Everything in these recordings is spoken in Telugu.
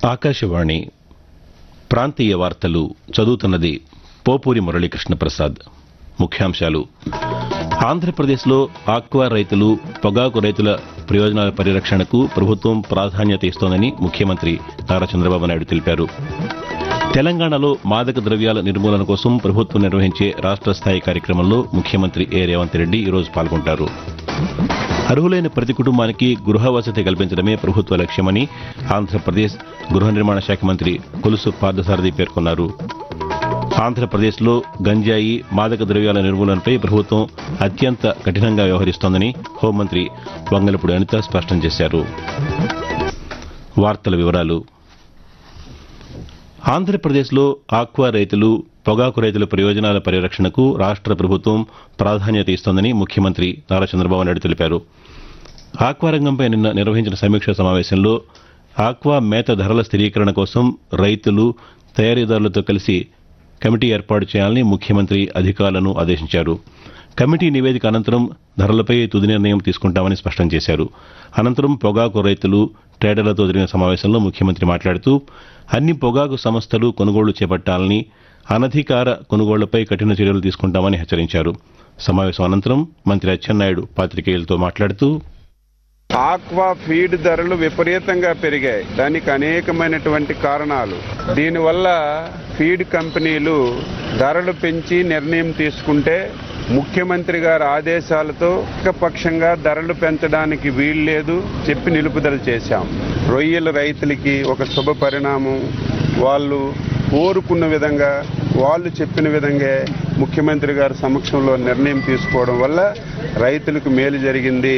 ఆకాశవాణి ప్రాంతీయ వార్తలు చదువుతున్నది పోపూరి మురళీకృష్ణ ప్రసాద్ ముఖ్యాంశాలు ఆంధ్రప్రదేశ్లో ఆక్వా రైతులు పొగాకు రైతుల ప్రయోజనాల పరిరక్షణకు ప్రభుత్వం ప్రాధాన్యత ఇస్తోందని ముఖ్యమంత్రి నారా చంద్రబాబు నాయుడు తెలిపారు తెలంగాణలో మాదక ద్రవ్యాల నిర్మూలన కోసం ప్రభుత్వం నిర్వహించే రాష్ట్ర స్థాయి కార్యక్రమంలో ముఖ్యమంత్రి ఏ రేవంత్ రెడ్డి ఈరోజు పాల్గొంటారు అర్హులైన ప్రతి కుటుంబానికి గృహ వసతి కల్పించడమే ప్రభుత్వ లక్ష్యమని ఆంధ్రప్రదేశ్ గృహ నిర్మాణ శాఖ మంత్రి కొలుసు పార్థసారథి పేర్కొన్నారు ఆంధ్రప్రదేశ్లో గంజాయి మాదక ద్రవ్యాల నిర్మూలనపై ప్రభుత్వం అత్యంత కఠినంగా వ్యవహరిస్తోందని హోంమంత్రి వంగలపూడి అనిత స్పష్టం చేశారు వార్తల వివరాలు ఆంధ్రప్రదేశ్లో ఆక్వా రైతులు పొగాకు రైతుల ప్రయోజనాల పరిరక్షణకు రాష్ట్ర ప్రభుత్వం ప్రాధాన్యత ఇస్తోందని ముఖ్యమంత్రి నారా చంద్రబాబు నాయుడు తెలిపారు ఆక్వా రంగంపై నిన్న నిర్వహించిన సమీక్షా సమావేశంలో ఆక్వా మేత ధరల స్థిరీకరణ కోసం రైతులు తయారీదారులతో కలిసి కమిటీ ఏర్పాటు చేయాలని ముఖ్యమంత్రి అధికారులను ఆదేశించారు కమిటీ నివేదిక అనంతరం ధరలపై తుది నిర్ణయం తీసుకుంటామని స్పష్టం చేశారు అనంతరం పొగాకు రైతులు ట్రేడర్లతో జరిగిన సమావేశంలో ముఖ్యమంత్రి మాట్లాడుతూ అన్ని పొగాకు సంస్థలు కొనుగోళ్లు చేపట్టాలని అనధికార కొనుగోళ్లపై కఠిన చర్యలు తీసుకుంటామని హెచ్చరించారు సమావేశం అనంతరం మంత్రి అచ్చెన్నాయుడు పాతికేయులతో మాట్లాడుతూ ఆక్వా ఫీడ్ ధరలు విపరీతంగా పెరిగాయి దానికి అనేకమైనటువంటి కారణాలు దీనివల్ల ఫీడ్ కంపెనీలు ధరలు పెంచి నిర్ణయం తీసుకుంటే ముఖ్యమంత్రి గారి ఆదేశాలతో ఏకపక్షంగా ధరలు పెంచడానికి వీల్లేదు చెప్పి నిలుపుదల చేశాం రొయ్యల రైతులకి ఒక శుభ పరిణామం వాళ్ళు కోరుకున్న విధంగా వాళ్ళు చెప్పిన విధంగా ముఖ్యమంత్రి గారి సమక్షంలో నిర్ణయం తీసుకోవడం వల్ల రైతులకు మేలు జరిగింది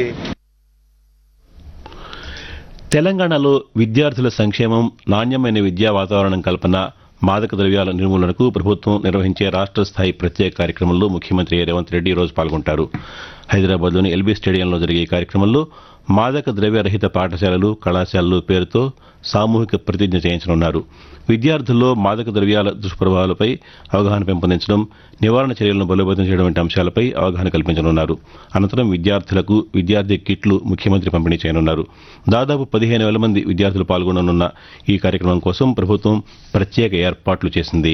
తెలంగాణలో విద్యార్థుల సంక్షేమం నాణ్యమైన విద్యా వాతావరణం కల్పన మాదక ద్రవ్యాల నిర్మూలనకు ప్రభుత్వం నిర్వహించే రాష్ట్ర స్థాయి ప్రత్యేక కార్యక్రమంలో ముఖ్యమంత్రి రేవంత్ రెడ్డి ఈరోజు పాల్గొంటారు హైదరాబాద్లోని ఎల్బీ స్టేడియంలో జరిగే ఈ కార్యక్రమంలో మాదక ద్రవ్య రహిత పాఠశాలలు కళాశాలలు పేరుతో సామూహిక ప్రతిజ్ఞ చేయించనున్నారు విద్యార్థుల్లో మాదక ద్రవ్యాల దుష్ప్రభావాలపై అవగాహన పెంపొందించడం నివారణ చర్యలను బలోపేతం చేయడం వంటి అంశాలపై అవగాహన కల్పించనున్నారు అనంతరం విద్యార్థులకు విద్యార్థి కిట్లు ముఖ్యమంత్రి పంపిణీ చేయనున్నారు దాదాపు పదిహేను వేల మంది విద్యార్థులు పాల్గొననున్న ఈ కార్యక్రమం కోసం ప్రభుత్వం ప్రత్యేక ఏర్పాట్లు చేసింది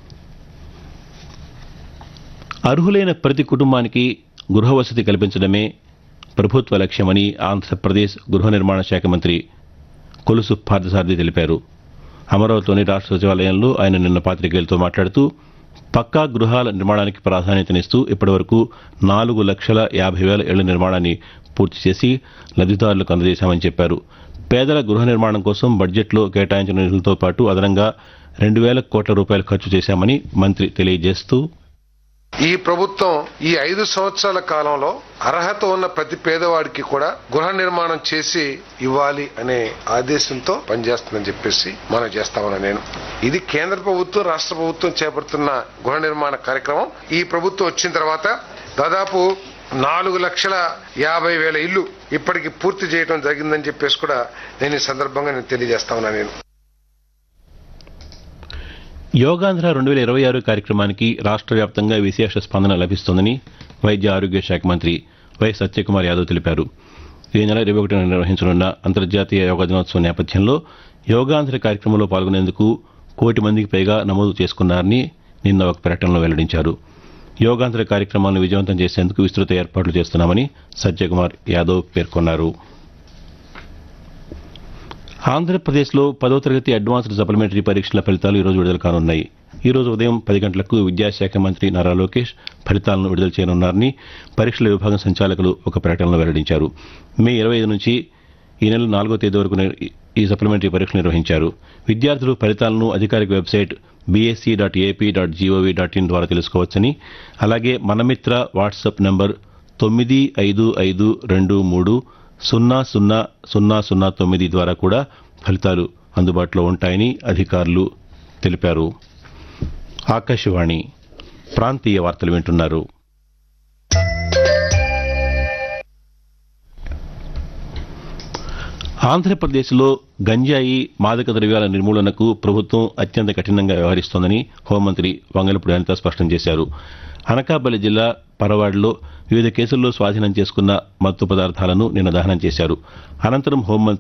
అర్హులైన ప్రతి కుటుంబానికి గృహ వసతి కల్పించడమే ప్రభుత్వ లక్ష్యమని ఆంధ్రప్రదేశ్ గృహ నిర్మాణ శాఖ మంత్రి కొలుసు పార్థసారథి తెలిపారు అమరావతిలోని రాష్ట్ర సచివాలయంలో ఆయన నిన్న పాతికేయులతో మాట్లాడుతూ పక్కా గృహాల నిర్మాణానికి ప్రాధాన్యతనిస్తూ ఇప్పటివరకు నాలుగు లక్షల యాభై వేల ఇళ్ల నిర్మాణాన్ని పూర్తి చేసి లబ్ధిదారులకు అందజేశామని చెప్పారు పేదల గృహ నిర్మాణం కోసం బడ్జెట్లో కేటాయించిన నిధులతో పాటు అదనంగా రెండు వేల కోట్ల రూపాయలు ఖర్చు చేశామని మంత్రి తెలియజేస్తూ ఈ ప్రభుత్వం ఈ ఐదు సంవత్సరాల కాలంలో అర్హత ఉన్న ప్రతి పేదవాడికి కూడా గృహ నిర్మాణం చేసి ఇవ్వాలి అనే ఆదేశంతో పనిచేస్తుందని చెప్పేసి మనం చేస్తామని నేను ఇది కేంద్ర ప్రభుత్వం రాష్ట్ర ప్రభుత్వం చేపడుతున్న గృహ నిర్మాణ కార్యక్రమం ఈ ప్రభుత్వం వచ్చిన తర్వాత దాదాపు నాలుగు లక్షల యాభై వేల ఇల్లు ఇప్పటికి పూర్తి చేయడం జరిగిందని చెప్పేసి కూడా నేను ఈ సందర్భంగా నేను తెలియజేస్తా ఉన్నా నేను యోగాంధ్ర రెండు వేల ఇరవై ఆరు కార్యక్రమానికి రాష్ట్ర వ్యాప్తంగా విశేష స్పందన లభిస్తోందని వైద్య ఆరోగ్య శాఖ మంత్రి వై సత్యకుమార్ యాదవ్ తెలిపారు ఈ నెల ఇరవై ఒకటిన నిర్వహించనున్న అంతర్జాతీయ యోగా దినోత్సవం నేపథ్యంలో యోగాంధ్ర కార్యక్రమంలో పాల్గొనేందుకు కోటి మందికి పైగా నమోదు చేసుకున్నారని నిన్న ఒక ప్రకటనలో వెల్లడించారు యోగాంధ్ర కార్యక్రమాలను విజయవంతం చేసేందుకు విస్తృత ఏర్పాట్లు చేస్తున్నామని సత్యకుమార్ యాదవ్ పేర్కొన్నారు ఆంధ్రప్రదేశ్లో పదో తరగతి అడ్వాన్స్డ్ సప్లిమెంటరీ పరీక్షల ఫలితాలు ఈరోజు విడుదల కానున్నాయి ఈ రోజు ఉదయం పది గంటలకు విద్యాశాఖ మంత్రి నారా లోకేష్ ఫలితాలను విడుదల చేయనున్నారని పరీక్షల విభాగం సంచాలకులు ఒక ప్రకటనలో వెల్లడించారు మే ఇరవై ఐదు నుంచి ఈ నెల నాలుగో తేదీ వరకు నిర్- ఈ సప్లిమెంటరీ పరీక్షలు నిర్వహించారు విద్యార్థులు ఫలితాలను అధికారిక website BSE dot AP dot GOV dot in ద్వారా తెలుసుకోవచ్చని అలాగే మనమిత్ర వాట్సాప్ నంబర్ తొమ్మిది ఐదు ఐదు రెండు మూడు సున్నా సున్నా సున్నా సున్నా తొమ్మిది ద్వారా కూడా ఫలితాలు అందుబాటులో ఉంటాయని అధికారులు తెలిపారు ఆకాశవాణి ప్రాంతీయ వార్తలు వింటున్నారు ఆంధ్రప్రదేశ్లో గంజాయి మాదక ద్రవ్యాల నిర్మూలనకు ప్రభుత్వం అత్యంత కఠినంగా వ్యవహరిస్తోందని హోంమంత్రి వంగలపూడి అనిత స్పష్టం చేశారు అనకాపల్లి జిల్లా పరవాడలో వివిధ కేసుల్లో స్వాధీనం చేసుకున్న మత్తు పదార్థాలను నిన్న దహనం చేశారు అనంతరం హోంమంత్రి